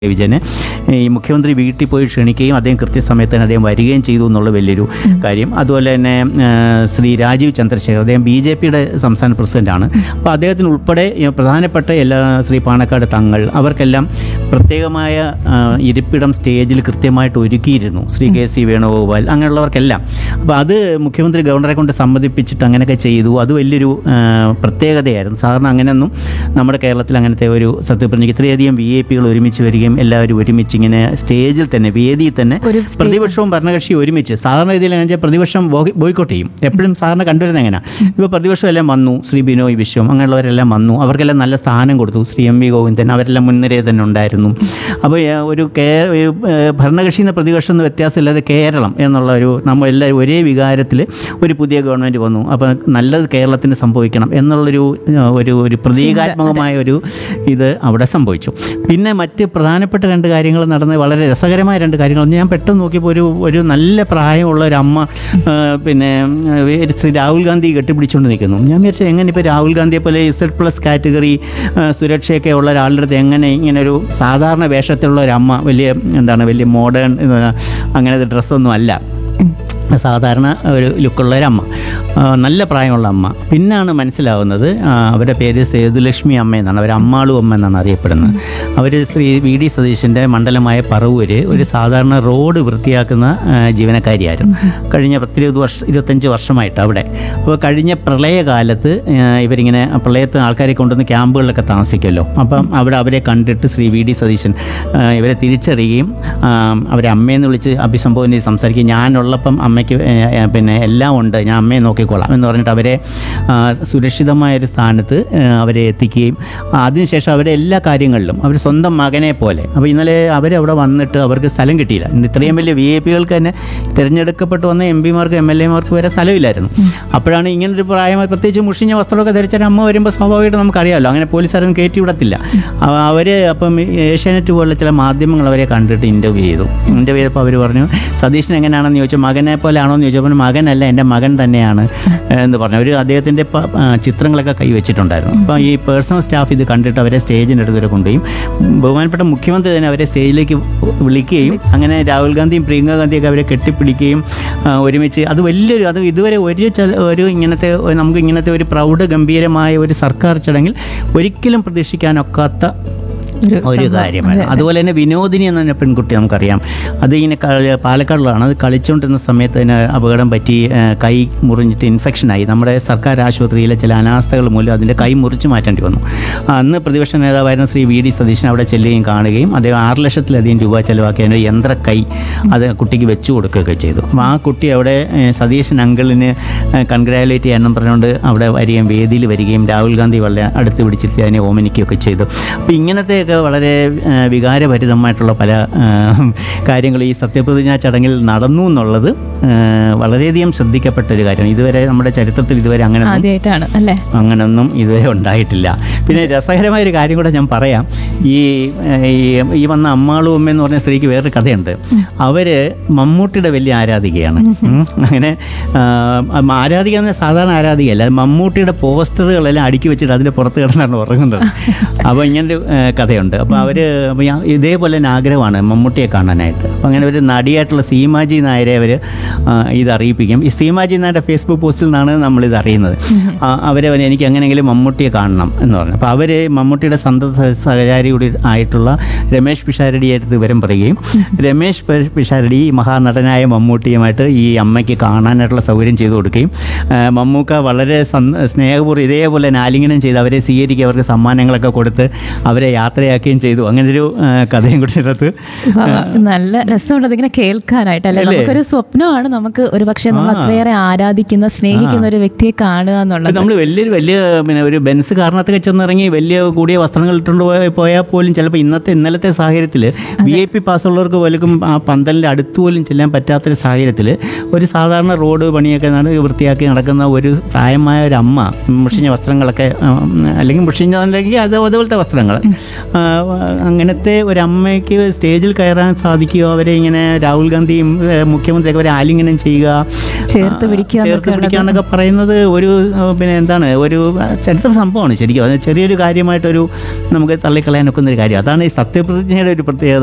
വിജയനെ ഈ മുഖ്യമന്ത്രി വീട്ടിൽ പോയി ക്ഷണിക്കുകയും അദ്ദേഹം കൃത്യസമയത്ത് തന്നെ അദ്ദേഹം വരികയും ചെയ്തു എന്നുള്ള വലിയൊരു കാര്യം അതുപോലെ തന്നെ ആ, ശ്രീ രാജീവ് ചന്ദ്രശേഖർ അദ്ദേഹം ബി ജെ പിയുടെ സംസ്ഥാന പ്രസിഡന്റാണ് അപ്പോൾ അദ്ദേഹത്തിന് ഉൾപ്പെടെ ഈ പ്രധാനപ്പെട്ട എല്ലാ ശ്രീ പാണക്കാട് തങ്ങൾ അവർക്കെല്ലാം പ്രത്യേകമായ ആ, ഇരിപ്പിടം സ്റ്റേജിൽ കൃത്യമായിട്ട് ഒരുക്കിയിരുന്നു ശ്രീ കെ സി വേണുഗോപാൽ അങ്ങനെയുള്ളവർക്കെല്ലാം അപ്പോൾ അത് മുഖ്യമന്ത്രി ഗവർണറെ കൊണ്ട് സമ്മതിപ്പിച്ചിട്ട് അങ്ങനെയൊക്കെ ചെയ്തു അത് വലിയൊരു ആ, പ്രത്യേകതയായിരുന്നു സാധാരണ അങ്ങനെയൊന്നും നമ്മുടെ കേരളത്തിൽ അങ്ങനത്തെ ഒരു സത്യപ്രതിജ്ഞ ഇത്രയധികം വി ഐ പികൾ ഒരുമിച്ച് വരികയും എല്ലാവരും ഒരുമിച്ച് ഇങ്ങനെ സ്റ്റേജിൽ തന്നെ വേദിയിൽ തന്നെ ഒരു സ്റ്റേ- പ്രതിപക്ഷവും ഭരണകക്ഷിയും ഒരുമിച്ച് സാധാരണ രീതിയിൽ എങ്ങനെ വെച്ചാൽ പ്രതിപക്ഷം ബോയ്- ബോയ്ക്കോട്ട് ചെയ്യും എപ്പോഴും സാധാരണ കണ്ടുവരുന്നത് എങ്ങനെയാണ് ഇപ്പോൾ പ്രതിപക്ഷം എല്ലാം വന്നു ശ്രീ ബിനോയ് വിശ്വം അങ്ങനെയുള്ളവരെല്ലാം വന്നു അവർക്കെല്ലാം നല്ല സ്ഥാനം കൊടുത്തു ശ്രീ എം വി ഗോവിന്ദൻ അവരെല്ലാം മുൻനിരയിൽ തന്നെ ഉണ്ടായിരുന്നു അപ്പോൾ ഏ, ഒരു കേ ഒരു ഏ, ഭരണകക്ഷി എന്ന പ്രതിപക്ഷം എന്ന വ്യത്യാസമില്ലാതെ കേരളം എന്നുള്ള ഒരു നമ്മൾ എല്ലാവരും ഒരേ വികാരത്തിൽ ഒരു പുതിയ ഗവൺമെൻറ് വന്നു അപ്പോൾ നല്ലത് കേരളത്തിന് സംഭവിക്കണം എന്നുള്ളൊരു ഏ, ഒരു ഒരു പ്രതീകാത്മകമായ ഒരു ഇത് അവിടെ സംഭവിച്ചു പിന്നെ മറ്റ് പ്രധാനപ്പെട്ട രണ്ട് കാര്യങ്ങൾ നടന്നത് വളരെ രസകരമായ രണ്ട് കാര്യങ്ങൾ ഞാൻ പെട്ടെന്ന് നോക്കിയപ്പോൾ ഒരു ഒരു നല്ല പ്രായമുള്ള ഒരു അമ്മ ആ, പിന്നെ ആ, ഒരു ശ്രീ രാഹുൽ ഗാന്ധി കെട്ടിപ്പിടിച്ചുകൊണ്ട് നിൽക്കുന്നു ഞാൻ വിചാരിച്ചത് എങ്ങനെ ഇപ്പോൾ രാഹുൽ ഗാന്ധിയെ പോലെ ഇസഡ് പ്ലസ് കാറ്റഗറി ആ, സുരക്ഷയൊക്കെ ഉള്ള ഒരാളുടെ അടുത്ത് എങ്ങനെ ഇങ്ങനെ ഒരു സാധാരണ വേഷത്തിലുള്ള ഒരു അമ്മ വലിയ എന്താണ് വലിയ മോഡേൺ അങ്ങനത്തെ ഡ്രസ്സൊന്നും അല്ല സാധാരണ ഒരു ലുക്കുള്ള ഒരു അമ്മ ആ, നല്ല പ്രായമുള്ള അമ്മ പിന്നാണ് മനസ്സിലാവുന്നത് ആ, അവരുടെ പേര് സേതുലക്ഷ്മി അമ്മ എന്നാണ് അവർ അമ്മാളു അമ്മ എന്നാണ് അറിയപ്പെടുന്നത് അവർ ശ്രീ വി ഡി സതീശൻ്റെ മണ്ഡലമായ പറവൂര് ഒരു സാധാരണ റോഡ് വൃത്തിയാക്കുന്ന ആ, ജീവനക്കാരിയായിരുന്നു കഴിഞ്ഞ പത്തിരുപത് വർഷം ഇരുപത്തഞ്ച് വർഷമായിട്ട് അവിടെ അപ്പോൾ കഴിഞ്ഞ പ്രളയകാലത്ത് ആ, ഇവരിങ്ങനെ ആ പ്രളയത്ത് ആൾക്കാരെ കൊണ്ടുവന്ന് ക്യാമ്പുകളിലൊക്കെ താമസിക്കുമല്ലോ അപ്പം അവിടെ അവരെ കണ്ടിട്ട് ശ്രീ വി ഡി സതീശൻ ആ, ഇവരെ തിരിച്ചറിയുകയും ആ, അവരെ അമ്മയെന്ന് വിളിച്ച് അഭിസംബോധന ചെയ്ത് സംസാരിക്കും ഞാനുള്ളപ്പം അമ്മയ്ക്ക് ഏ, ഏ, പിന്നെ എല്ലാം ഉണ്ട് ഞാൻ അമ്മയെ നോക്കിക്കോളാം എന്ന് പറഞ്ഞിട്ട് അവരെ ആ, സുരക്ഷിതമായ ഒരു സ്ഥാനത്ത് ഏ, അവരെ എത്തിക്കുകയും ആ, അതിനുശേഷം അവരുടെ എല്ലാ കാര്യങ്ങളിലും അവർ സ്വന്തം മകനെ പോലെ അപ്പോൾ ഇന്നലെ അവരവിടെ വന്നിട്ട് അവർക്ക് സ്ഥലം കിട്ടിയില്ല ഇന്ന് ഇത്രയും വലിയ വി ഐ പികൾക്ക് തന്നെ തിരഞ്ഞെടുക്കപ്പെട്ട് വന്ന എം പിമാർക്ക് എം എൽ എമാർക്ക് വരെ സ്ഥലമില്ലായിരുന്നു അപ്പോഴാണ് ഇങ്ങനൊരു പ്രായമായി പ്രത്യേകിച്ച് മുഷിഞ്ഞ വസ്ത്രമൊക്കെ ധരിച്ചൊരു അമ്മ വരുമ്പോൾ സ്വാഭാവികമായിട്ട് നമുക്കറിയാമല്ലോ അങ്ങനെ പോലീസുകാരൊന്നും കയറ്റി വിടത്തില്ല അവർ അപ്പം ഏഷ്യാനെറ്റ് പോലുള്ള ചില മാധ്യമങ്ങൾ അവരെ കണ്ടിട്ട് ഇൻ്റർവ്യൂ ചെയ്തു ഇൻ്റർവ്യൂ ചെയ്തപ്പോൾ അവർ പറഞ്ഞു സതീഷിന് എങ്ങനെയാണെന്ന് ചോദിച്ചു മകനെ പോലെ ആണോ എന്ന് ചോദിച്ചപ്പോൾ മകനല്ല എൻ്റെ മകൻ തന്നെയാണ് എന്ന് പറഞ്ഞു അവർ അദ്ദേഹത്തിൻ്റെ പ- ആ, ചിത്രങ്ങളൊക്കെ കൈവച്ചിട്ടുണ്ടായിരുന്നു അപ്പോൾ ഈ പേഴ്സണൽ സ്റ്റാഫ് ഇത് കണ്ടിട്ട് അവരെ സ്റ്റേജിൻ്റെ അടുത്ത് വരെ കൊണ്ടുപോയി ബഹുമാനപ്പെട്ട മുഖ്യമന്ത്രി തന്നെ അവരെ സ്റ്റേജിലേക്ക് വിളിക്കുകയും അങ്ങനെ രാഹുൽ ഗാന്ധിയും പ്രിയങ്ക ഗാന്ധിയൊക്കെ അവരെ കെട്ടിപ്പിടിക്കുകയും ആ, ഒരുമിച്ച് അത് വലിയൊരു അത് ഇതുവരെ ഒരു ചല- ഒരു ഇങ്ങനത്തെ ഒരു- നമുക്ക് ഇങ്ങനത്തെ ഒരു പ്രൗഢ ഗംഭീരമായ ഒരു സർക്കാർ ചടങ്ങിൽ ഒരിക്കലും പ്രതീക്ഷിക്കാനൊക്കാത്ത ഒരു ഒരു സംഭവം. കാര്യമാണ് അതുപോലെ തന്നെ വിനോദിനി എന്ന പറഞ്ഞ പെൺകുട്ടി നമുക്കറിയാം അത് ഇങ്ങനെ കളി- പാലക്കാടിലാണ് അത് കളിച്ചുകൊണ്ടിരുന്ന സമയത്ത് അതിന് അപകടം പറ്റി ആ, കൈ മുറിഞ്ഞിട്ട് ഇൻഫെക്ഷനായി നമ്മുടെ സർക്കാർ ആശുപത്രിയിലെ ചില അനാസ്ഥകൾ മൂലം അതിൻ്റെ കൈ മുറിച്ച് മാറ്റേണ്ടി വന്നു ആ, അന്ന് പ്രതിപക്ഷ നേതാവായിരുന്ന ശ്രീ വി ഡി സതീശൻ അവിടെ ചെല്ലുകയും കാണുകയും അദ്ദേഹം ആറ് ലക്ഷത്തിലധികം രൂപ ചെലവാക്കി അതിൻ്റെ യന്ത്ര കൈ അത് കുട്ടിക്ക് വെച്ചു കൊടുക്കുകയൊക്കെ ചെയ്തു അപ്പോൾ ആ കുട്ടി അവിടെ ഏ, സതീശൻ അങ്കിളിന് കൺഗ്രാലേറ്റ് ചെയ്യാനും പറഞ്ഞുകൊണ്ട് അവിടെ വരികയും വേദിയിൽ വരികയും രാഹുൽ ഗാന്ധി വളരെ അടുത്ത് പിടിച്ചിരുത്തി അതിനെ ഓമനിക്കുകയൊക്കെ ചെയ്തു അപ്പോൾ ഇങ്ങനത്തെയൊക്കെ വളരെ ആ, വികാരഭരിതമായിട്ടുള്ള പല ആ, കാര്യങ്ങൾ ഈ സത്യപ്രതിജ്ഞാ ചടങ്ങിൽ നടന്നു എന്നുള്ളത് ആ, വളരെയധികം ശ്രദ്ധിക്കപ്പെട്ട ഒരു കാര്യമാണ് ഇതുവരെ നമ്മുടെ ചരിത്രത്തിൽ ഇതുവരെ അങ്ങനെ ആദ്യമായിട്ടാണ് അല്ലേ അങ്ങനൊന്നും ഇതുവരെ ഉണ്ടായിട്ടില്ല പിന്നെ രസകരമായ ഒരു കാര്യം കൂടെ ഞാൻ പറയാം ഈ ഏഹ്, ഈ ഈ വന്ന അമ്മാളു അമ്മ എന്ന് പറഞ്ഞ സ്ത്രീക്ക് വേറൊരു കഥയുണ്ട് അവര് മമ്മൂട്ടിയുടെ വലിയ ആരാധികയാണ് ഉം. അങ്ങനെ ആ, ആരാധിക എന്ന സാധാരണ ആരാധികയല്ല മമ്മൂട്ടിയുടെ പോസ്റ്ററുകളെല്ലാം അടുക്കി വെച്ചിട്ട് അതിൻ്റെ പുറത്ത് കിടന്നാണ് ഉറങ്ങുന്നത് അപ്പോൾ ഇങ്ങനൊരു ഏഹ്, കഥയുണ്ട് അപ്പോൾ അവർ ഇതേപോലെ തന്നെ ആഗ്രഹമാണ് മമ്മൂട്ടിയെ കാണാനായിട്ട് അപ്പോൾ അങ്ങനെ ഒരു നടിയായിട്ടുള്ള സീമാജി നായരെ അവർ ഇത് അറിയിപ്പിക്കും ഈ സീമാജി നായരുടെ ഫേസ്ബുക്ക് പോസ്റ്റിൽ നിന്നാണ് നമ്മളിത് അറിയുന്നത് അവർ എനിക്ക് എങ്ങനെയെങ്കിലും മമ്മൂട്ടിയെ കാണണം എന്ന് പറഞ്ഞു അപ്പോൾ അവർ മമ്മൂട്ടിയുടെ സന്തത സഹ- സഹചാരി കൂടി ആയിട്ടുള്ള രമേഷ് പിഷാരടിയായിട്ട് വിവരം പറയുകയും രമേഷ് പി- പിഷാരടി ഈ മഹാനടനായ മമ്മൂട്ടിയുമായിട്ട് ഈ അമ്മയ്ക്ക് കാണാനായിട്ടുള്ള സൗകര്യം ചെയ്തു കൊടുക്കുകയും ആ, മമ്മൂക്ക വളരെ സന്ത- സ്നേഹപൂർവ്വം ഇതേപോലെ നാലിംഗനം ചെയ്ത് അവരെ സ്വീകരിക്കുക അവർക്ക് സമ്മാനങ്ങളൊക്കെ കൊടുത്ത് അവരെ യാത്രയാക്കുകയും ചെയ്തു അങ്ങനൊരു ആ, കഥയും കൂടി ഇതിനകത്ത് ആ, നല്ല രസമുണ്ട് അതിങ്ങനെ കേൾക്കാനായിട്ട് അല്ലെ അല്ലേ? നമുക്കൊരു സ്വപ്നമാണ് നമുക്ക് ഒരു പക്ഷേ നമ്മൾ അത്രയേറെ ആരാധിക്കുന്ന സ്നേഹിക്കുന്ന ഒരു വ്യക്തിയെ കാണുക എന്നുള്ളത് നമ്മൾ വലിയൊരു വലിയ പിന്നെ ഒരു ബെൻസ് കാരണത്തൊക്കെ ചെന്നിറങ്ങി വലിയ കൂടിയ വസ്ത്രങ്ങൾ ഇട്ടുകൊണ്ട് പോയ- പോയാൽ പോലും ചിലപ്പോൾ ഇന്നത്തെ ഇന്നലത്തെ സാഹചര്യത്തിൽ വി ഐ പി പാസ്സുള്ളവർക്ക് പോലും ആ പന്തലിൻ്റെ അടുത്ത് പോലും ചെല്ലാൻ പറ്റാത്തൊരു സാഹചര്യത്തിൽ ഒരു സാധാരണ റോഡ് പണിയൊക്കെ നട വൃത്തിയാക്കി നടക്കുന്ന ഒരു പ്രായമായ ഒരു അമ്മ മുഷിഞ്ഞ വസ്ത്രങ്ങളൊക്കെ ഉം, അല്ലെങ്കിൽ മുഷിഞ്ഞതല്ലെങ്കിൽ അത് അതുപോലത്തെ വസ്ത്രങ്ങൾ ആ, അങ്ങനത്തെ ഒരു അമ്മയ്ക്ക് സ്റ്റേജിൽ കയറാൻ സാധിക്കുകയോ അവരെ ഇങ്ങനെ രാഹുൽ ഗാന്ധിയും ഏഹ്, മുഖ്യമന്ത്രിയൊക്കെ അവരെ ആലി ആലിംഗനം ചെയ്യുക ചേർത്ത് പിടിക്കുക ചേർത്ത് എന്നൊക്കെ പിടിക്കുക ഉള്ളത്. എന്നൊക്കെ പറയുന്നത് ഒരു ഏഹ്, പിന്നെ എന്താണ് ഒരു ചരിത്ര സംഭവമാണ് ശരിക്കും അത് ചെറിയൊരു കാര്യമായിട്ടൊരു നമുക്ക് തള്ളിക്കളയാനൊക്കുന്ന ഒരു കാര്യം അതാണ് ഈ സത്യപ്രതിജ്ഞയുടെ ഒരു പ്രത്യേകത